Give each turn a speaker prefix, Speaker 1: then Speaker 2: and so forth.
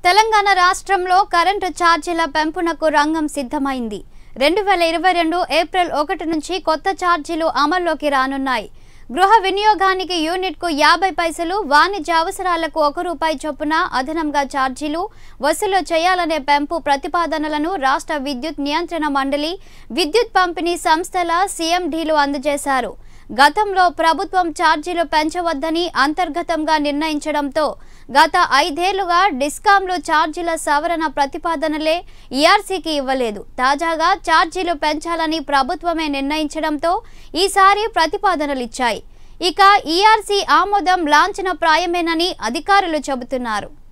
Speaker 1: తెలంగాణ రాష్ట్రంలో కరెంటు ఛార్జీల పెంపునకు రంగం సిద్ధమైంది రెండు వేల ఇరవై రెండు ఏప్రిల్ ఒకటి నుంచి కొత్త ఛార్జీలు అమల్లోకి రానున్నాయి గృహ వినియోగానికి యూనిట్కు యాభై పైసలు వాణిజ్య అవసరాలకు ఒక రూపాయి చొప్పున అదనంగా ఛార్జీలు వసూలు చేయాలనే పెంపు ప్రతిపాదనలను రాష్ట్ర విద్యుత్ నియంత్రణ మండలి విద్యుత్ పంపిణీ సంస్థల సీఎండీలు అందజేశారు గతంలో ప్రభుత్వం ఛార్జీలు పెంచవద్దని అంతర్గతంగా నిర్ణయించడంతో గత ఐదేళ్లుగా డిస్కాంలు ఛార్జీల సవరణ ప్రతిపాదనలే ఈఆర్సీకి ఇవ్వలేదు తాజాగా ఛార్జీలు పెంచాలని ప్రభుత్వమే నిర్ణయించడంతో ఈసారి ప్రతిపాదనలు ఇచ్చాయి ఇక ఈఆర్సీ ఆమోదం లాంఛన ప్రాయమేనని అధికారులు చెబుతున్నారు